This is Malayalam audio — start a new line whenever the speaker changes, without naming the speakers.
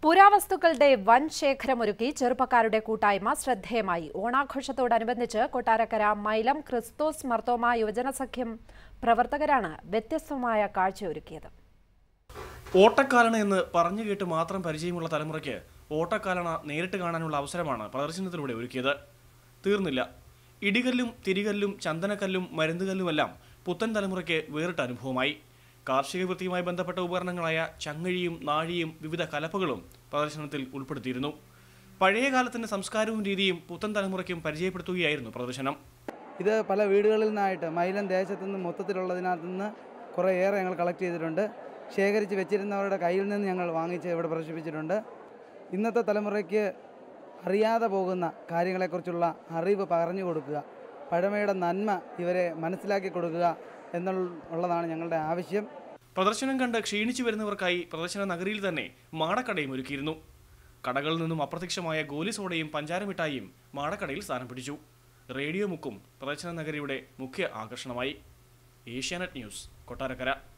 പുരാവസ്തുക്കളുടെ വൻ ശേഖരമൊരുക്കി ചെറുപ്പക്കാരുടെ കൂട്ടായ്മ ശ്രദ്ധേയമായി ഓണാഘോഷത്തോടനുബന്ധിച്ച് കൊട്ടാരക്കര മൈലം ക്രിസ്തോസ് മർത്തോമ യുവജന സഖ്യം പ്രവർത്തകരാണ് വ്യത്യസ്തമായ കാഴ്ചയൊരുക്കിയത്
ഓട്ടക്കാലണ എന്ന് പറഞ്ഞു കേട്ട് മാത്രം പരിചയമുള്ള തലമുറയ്ക്ക് ഓട്ടക്കാലണ നേരിട്ട് കാണാനുള്ള അവസരമാണ് പ്രദർശനത്തിലൂടെ ഒരുക്കിയത് തീർന്നില്ല ഇടികല്ലും തിരികല്ലും ചന്ദനക്കല്ലും മരുന്നുകല്ലുമെല്ലാം പുത്തൻ തലമുറയ്ക്ക് വേറിട്ട അനുഭവമായി കാർഷിക വൃത്തിയുമായി ബന്ധപ്പെട്ട ഉപകരണങ്ങളായ ചങ്ങഴിയും നാഴിയും വിവിധ കലപ്പകളും പ്രദർശനത്തിൽ ഉൾപ്പെടുത്തിയിരുന്നു പഴയ കാലത്തിന്റെ സംസ്കാരവും രീതിയും പുത്തൻ തലമുറയ്ക്കും പരിചയപ്പെടുത്തുകയായിരുന്നു പ്രദർശനം
ഇത് പല വീടുകളിൽ നിന്നായിട്ട് മൈലം ദേശത്തു നിന്ന് മൊത്തത്തിലുള്ളതിനകത്ത് നിന്ന് കുറേ ഏറെ ഞങ്ങൾ കളക്ട് ചെയ്തിട്ടുണ്ട് ശേഖരിച്ച് വെച്ചിരുന്നവരുടെ കയ്യിൽ നിന്ന് ഞങ്ങൾ വാങ്ങിച്ച് ഇവിടെ പ്രദർശിപ്പിച്ചിട്ടുണ്ട് ഇന്നത്തെ തലമുറയ്ക്ക് അറിയാതെ പോകുന്ന കാര്യങ്ങളെക്കുറിച്ചുള്ള അറിവ് പകർന്നു കൊടുക്കുക പഴമയുടെ നന്മ ഇവരെ മനസ്സിലാക്കി കൊടുക്കുക എന്നുള്ളതാണ് ഞങ്ങളുടെ ആവശ്യം
പ്രദർശനം കണ്ട് ക്ഷീണിച്ചു വരുന്നവർക്കായി പ്രദർശന നഗരിയിൽ തന്നെ മാടക്കടയും ഒരുക്കിയിരുന്നു കടകളിൽ നിന്നും അപ്രത്യക്ഷമായ ഗോലി സോഡയും പഞ്ചാരമിഠായിയും മാടക്കടയിൽ സ്ഥാനം പിടിച്ചു റേഡിയോ മുക്കും പ്രദർശന നഗരിയുടെ മുഖ്യ ആകർഷണമായി ഏഷ്യാനെറ്റ് ന്യൂസ് കൊട്ടാരക്കര